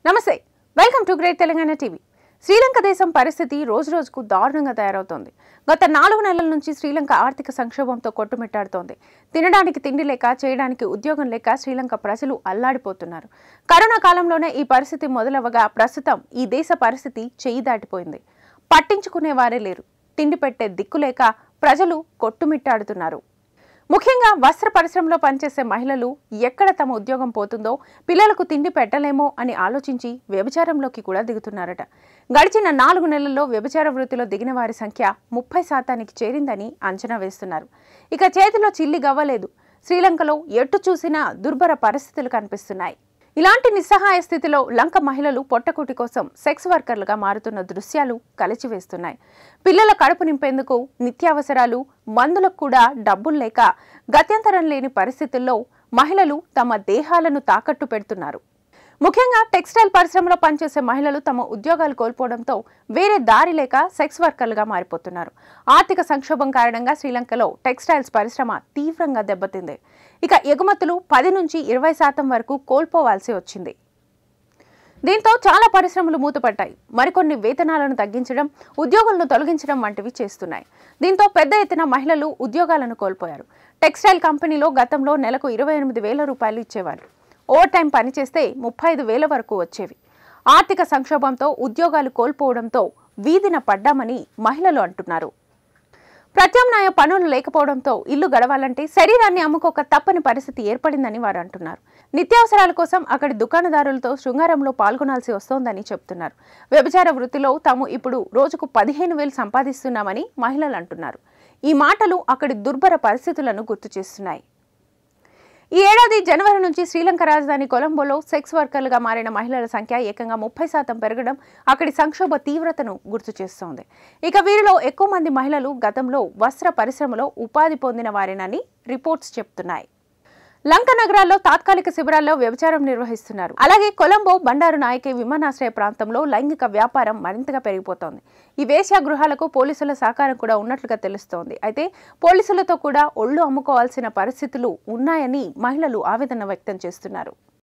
నమస్తే welcome to great Telangana TV Sri Lanka దేశం పరిస్థితి రోజు రోజుకు దారుణంగా తయారవుతోంది గత నాలుగు నెలల నుంచి శ్రీలంక ఆర్థిక సంక్షోభంతో కొట్టుమిట్టాడుతోంది తినడానికి తిండి లేక చేయడానికి ఉద్యోగం లేక శ్రీలంక ప్రజలు అల్లాడిపోతున్నారు కరోనా కాలంలోనే ఈ పరిస్థితి మొదలవగా ప్రస్తుతం ఈ దేశ పరిస్థితి చేయి దాటిపోయింది పట్టించుకునే వారే లేరు తిండి పెట్టే దిక్కు లేక ప్రజలు కొట్టుమిట్టాడుతున్నారు ముఖ్యంగా వస్త్ర పరిశ్రమలో పనిచేసే మహిళలు ఎక్కడ తమ ఉద్యోగం పోతుందో పిల్లలకు తిండి పెట్టలేమో అని ఆలోచించి వ్యభిచారంలోకి కూడా దిగుతున్నారట గడిచిన నాలుగు నెలల్లో వ్యభిచార వృత్తిలో దిగిన వారి సంఖ్య ముప్పై శాతానికి చేరిందని అంచనా వేస్తున్నారు ఇక చేతిలో చిల్లి గవ్వలేదు శ్రీలంకలో ఎటు చూసినా దుర్భర పరిస్థితులు కనిపిస్తున్నాయి ఇలాంటి నిస్సహాయ స్థితిలో లంక మహిళలు పొట్టకూటి కోసం సెక్స్ వర్కర్లుగా మారుతున్న దృశ్యాలు కలిచివేస్తున్నాయి పిల్లల కడుపు నింపేందుకు నిత్యావసరాలు మందులకు కూడా డబ్బులు లేక గత్యంతరం లేని పరిస్థితుల్లో మహిళలు తమ దేహాలను తాకట్టు పెడుతున్నారు ముఖ్యంగా టెక్స్టైల్ పరిశ్రమలో పనిచేసే మహిళలు తమ ఉద్యోగాలు కోల్పోవడంతో వేరే దారి లేక సెక్స్ వర్కర్లుగా మారిపోతున్నారు ఆర్థిక సంక్షోభం కారణంగా శ్రీలంకలో టెక్స్టైల్స్ పరిశ్రమ తీవ్రంగా దెబ్బతింది ఇక ఎగుమతులు పది నుంచి ఇరవై శాతం వరకు కోల్పోవాల్సి వచ్చింది దీంతో చాలా పరిశ్రమలు మూతపడ్డాయి మరికొన్ని వేతనాలను తగ్గించడం ఉద్యోగులను తొలగించడం వంటివి చేస్తున్నాయి దీంతో పెద్ద ఎత్తున మహిళలు ఉద్యోగాలను కోల్పోయారు టెక్స్టైల్ కంపెనీలో గతంలో నెలకు ఇరవై ఎనిమిది వేల రూపాయలు ఇచ్చేవారు ఓవర్ టైం పనిచేస్తే ముప్పై ఐదు వేల వరకు వచ్చేవి ఆర్థిక సంక్షోభంతో ఉద్యోగాలు కోల్పోవడంతో వీధిన పడ్డామని మహిళలు అంటున్నారు ప్రత్యామ్నాయ పనులు లేకపోవడంతో ఇల్లు గడవాలంటే శరీరాన్ని అమ్ముకోక తప్పని పరిస్థితి ఏర్పడిందని వారు అంటున్నారు నిత్యావసరాల కోసం అక్కడి దుకాణదారులతో శృంగారంలో పాల్గొనాల్సి వస్తోందని చెప్తున్నారు వ్యభిచార వృత్తిలో తాము ఇప్పుడు రోజుకు పదిహేను వేలు సంపాదిస్తున్నామని మహిళలు అంటున్నారు ఈ మాటలు అక్కడి దుర్భర పరిస్థితులను గుర్తు చేస్తున్నాయి ఈ ఏడాది జనవరి నుంచి శ్రీలంక రాజధాని కొలంబోలో సెక్స్ వర్కర్లుగా మారిన మహిళల సంఖ్య ఏకంగా ముప్పై శాతం పెరగడం అక్కడి సంక్షోభ తీవ్రతను గుర్తు చేస్తోంది ఇక వీరిలో ఎక్కువ మంది మహిళలు గతంలో వస్త్ర పరిశ్రమలో ఉపాధి పొందిన వారేనని రిపోర్ట్స్ చెప్తున్నాయి లంక నగరాల్లో తాత్కాలిక శిబిరాల్లో వ్యభిచారం నిర్వహిస్తున్నారు అలాగే కొలంబో బండారు నాయకే విమానాశ్రయ ప్రాంతంలో లైంగిక వ్యాపారం మరింతగా పెరిగిపోతోంది ఈ వేశ్యా గృహాలకు పోలీసుల సహకారం కూడా ఉన్నట్లుగా తెలుస్తోంది అయితే పోలీసులతో కూడా ఒళ్ళు అమ్ముకోవాల్సిన పరిస్థితులు ఉన్నాయని మహిళలు ఆవేదన వ్యక్తం చేస్తున్నారు